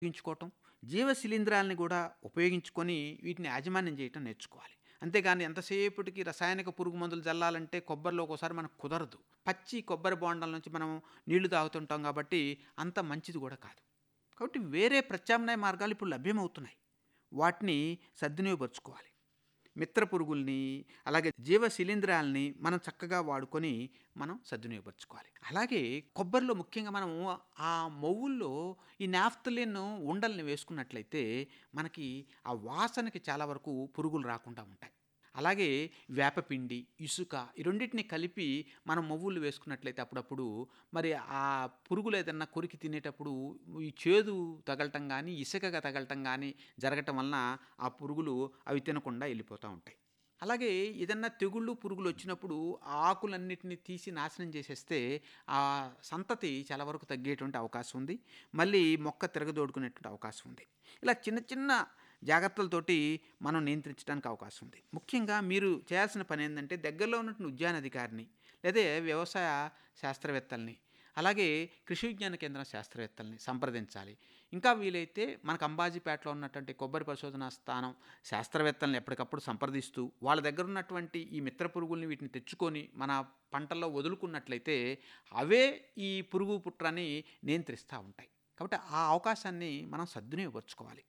ఉపయోగించుకోవటం జీవ శిలీంధ్రాలని కూడా ఉపయోగించుకొని వీటిని యాజమాన్యం చేయటం నేర్చుకోవాలి అంతేగాని ఎంతసేపటికి రసాయనిక పురుగు మందులు చల్లాలంటే కొబ్బరిలో ఒకసారి మనకు కుదరదు పచ్చి కొబ్బరి బోండాల నుంచి మనం నీళ్లు తాగుతుంటాం కాబట్టి అంత మంచిది కూడా కాదు కాబట్టి వేరే ప్రత్యామ్నాయ మార్గాలు ఇప్పుడు లభ్యమవుతున్నాయి వాటిని సద్వినియోగపరుచుకోవాలి మిత్ర పురుగుల్ని అలాగే జీవ శిలీంధ్రాలని మనం చక్కగా వాడుకొని మనం సద్వినియోగపరచుకోవాలి అలాగే కొబ్బరిలో ముఖ్యంగా మనం ఆ మొవ్వుల్లో ఈ నాఫ్తలిన్ ఉండల్ని వేసుకున్నట్లయితే మనకి ఆ వాసనకి చాలా వరకు పురుగులు రాకుండా ఉంటాయి అలాగే వేపపిండి ఇసుక ఈ రెండింటిని కలిపి మనం మొవ్వులు వేసుకున్నట్లయితే అప్పుడప్పుడు మరి ఆ పురుగులు ఏదన్నా కొరికి తినేటప్పుడు ఈ చేదు తగలటం కానీ ఇసుకగా తగలటం కానీ జరగటం వలన ఆ పురుగులు అవి తినకుండా వెళ్ళిపోతూ ఉంటాయి అలాగే ఏదన్నా తెగుళ్ళు పురుగులు వచ్చినప్పుడు ఆ ఆకులన్నిటిని తీసి నాశనం చేసేస్తే ఆ సంతతి చాలా వరకు తగ్గేటువంటి అవకాశం ఉంది మళ్ళీ మొక్క తిరగదోడుకునేటువంటి అవకాశం ఉంది ఇలా చిన్న చిన్న జాగ్రత్తలతోటి మనం నియంత్రించడానికి అవకాశం ఉంది ముఖ్యంగా మీరు చేయాల్సిన పని ఏంటంటే దగ్గరలో ఉన్నటువంటి ఉద్యాన అధికారిని లేదా వ్యవసాయ శాస్త్రవేత్తల్ని అలాగే కృషి విజ్ఞాన కేంద్రం శాస్త్రవేత్తల్ని సంప్రదించాలి ఇంకా వీలైతే మనకు అంబాజీపేటలో ఉన్నటువంటి కొబ్బరి పరిశోధనా స్థానం శాస్త్రవేత్తల్ని ఎప్పటికప్పుడు సంప్రదిస్తూ వాళ్ళ దగ్గర ఉన్నటువంటి ఈ మిత్ర పురుగుల్ని వీటిని తెచ్చుకొని మన పంటల్లో వదులుకున్నట్లయితే అవే ఈ పురుగు పుట్రని నియంత్రిస్తూ ఉంటాయి కాబట్టి ఆ అవకాశాన్ని మనం సద్వినియోగపరచుకోవాలి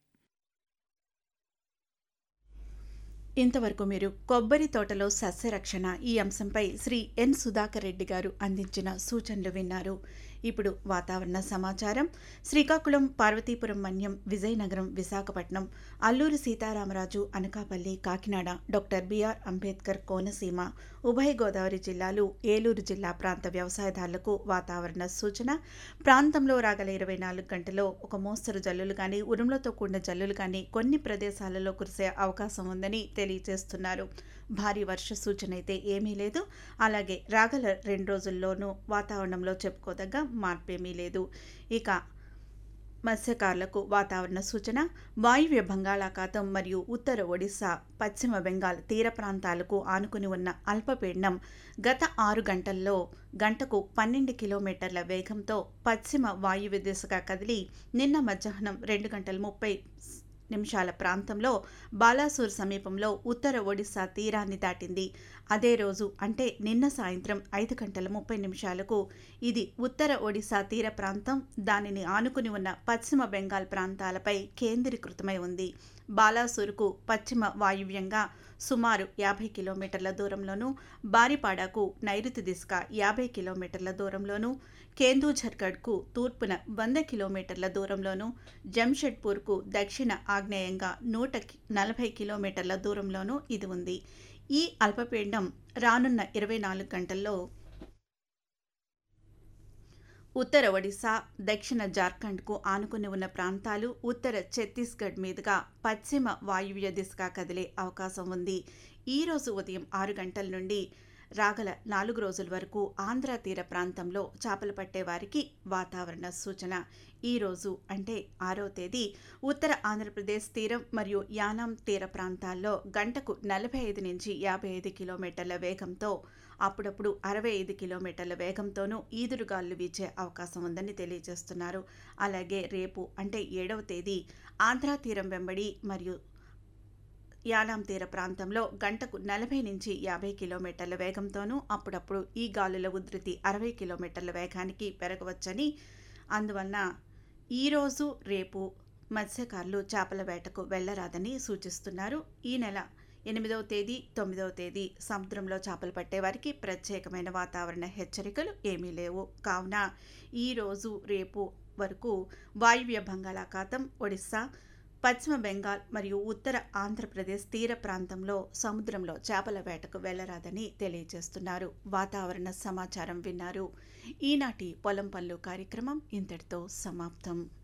ఇంతవరకు మీరు కొబ్బరి తోటలో సస్యరక్షణ ఈ అంశంపై శ్రీ ఎన్ సుధాకర్ రెడ్డి గారు అందించిన సూచనలు విన్నారు ఇప్పుడు వాతావరణ సమాచారం శ్రీకాకుళం పార్వతీపురం మన్యం విజయనగరం విశాఖపట్నం అల్లూరి సీతారామరాజు అనకాపల్లి కాకినాడ డాక్టర్ బిఆర్ అంబేద్కర్ కోనసీమ ఉభయ గోదావరి జిల్లాలు ఏలూరు జిల్లా ప్రాంత వ్యవసాయదారులకు వాతావరణ సూచన ప్రాంతంలో రాగల ఇరవై నాలుగు గంటల్లో ఒక మోస్తరు జల్లులు కానీ ఉరుములతో కూడిన జల్లులు కానీ కొన్ని ప్రదేశాలలో కురిసే అవకాశం ఉందని తెలియజేస్తున్నారు భారీ వర్ష సూచన అయితే ఏమీ లేదు అలాగే రాగల రెండు రోజుల్లోనూ వాతావరణంలో చెప్పుకోదగ్గ మార్పేమీ లేదు ఇక మత్స్యకారులకు వాతావరణ సూచన వాయువ్య బంగాళాఖాతం మరియు ఉత్తర ఒడిశా పశ్చిమ బెంగాల్ తీర ప్రాంతాలకు ఆనుకుని ఉన్న అల్పపీడనం గత ఆరు గంటల్లో గంటకు పన్నెండు కిలోమీటర్ల వేగంతో పశ్చిమ వాయువ్య దిశగా కదిలి నిన్న మధ్యాహ్నం రెండు గంటల ముప్పై నిమిషాల ప్రాంతంలో బాలాసూర్ సమీపంలో ఉత్తర ఒడిశా తీరాన్ని దాటింది అదే రోజు అంటే నిన్న సాయంత్రం ఐదు గంటల ముప్పై నిమిషాలకు ఇది ఉత్తర ఒడిశా తీర ప్రాంతం దానిని ఆనుకుని ఉన్న పశ్చిమ బెంగాల్ ప్రాంతాలపై కేంద్రీకృతమై ఉంది బాలాసూర్కు పశ్చిమ వాయువ్యంగా సుమారు యాభై కిలోమీటర్ల దూరంలోనూ బారిపాడాకు నైరుతి దిశగా యాభై కిలోమీటర్ల దూరంలోనూ కేందూఝర్గఢ్కు తూర్పున వంద కిలోమీటర్ల దూరంలోనూ జంషెడ్పూర్కు దక్షిణ ఆగ్నేయంగా నూట నలభై కిలోమీటర్ల దూరంలోనూ ఇది ఉంది ఈ అల్పపీడనం రానున్న ఇరవై నాలుగు గంటల్లో ఉత్తర ఒడిశా దక్షిణ జార్ఖండ్కు ఆనుకుని ఉన్న ప్రాంతాలు ఉత్తర ఛత్తీస్గఢ్ మీదుగా పశ్చిమ వాయువ్య దిశగా కదిలే అవకాశం ఉంది ఈరోజు ఉదయం ఆరు గంటల నుండి రాగల నాలుగు రోజుల వరకు ఆంధ్ర తీర ప్రాంతంలో చేపలు పట్టే వారికి వాతావరణ సూచన ఈరోజు అంటే ఆరో తేదీ ఉత్తర ఆంధ్రప్రదేశ్ తీరం మరియు యానాం తీర ప్రాంతాల్లో గంటకు నలభై ఐదు నుంచి యాభై ఐదు కిలోమీటర్ల వేగంతో అప్పుడప్పుడు అరవై ఐదు కిలోమీటర్ల వేగంతోనూ ఈదురుగాలు వీచే అవకాశం ఉందని తెలియజేస్తున్నారు అలాగే రేపు అంటే ఏడవ తేదీ ఆంధ్ర తీరం వెంబడి మరియు యానాం తీర ప్రాంతంలో గంటకు నలభై నుంచి యాభై కిలోమీటర్ల వేగంతోనూ అప్పుడప్పుడు ఈ గాలుల ఉధృతి అరవై కిలోమీటర్ల వేగానికి పెరగవచ్చని అందువలన ఈరోజు రేపు మత్స్యకారులు చేపల వేటకు వెళ్లరాదని సూచిస్తున్నారు ఈ నెల ఎనిమిదవ తేదీ తొమ్మిదవ తేదీ సముద్రంలో చేపలు పట్టేవారికి ప్రత్యేకమైన వాతావరణ హెచ్చరికలు ఏమీ లేవు కావున ఈరోజు రేపు వరకు వాయువ్య బంగాళాఖాతం ఒడిస్సా పశ్చిమ బెంగాల్ మరియు ఉత్తర ఆంధ్రప్రదేశ్ తీర ప్రాంతంలో సముద్రంలో చేపల వేటకు వెళ్లరాదని తెలియజేస్తున్నారు వాతావరణ సమాచారం విన్నారు ఈనాటి పొలం పళ్ళు కార్యక్రమం ఇంతటితో సమాప్తం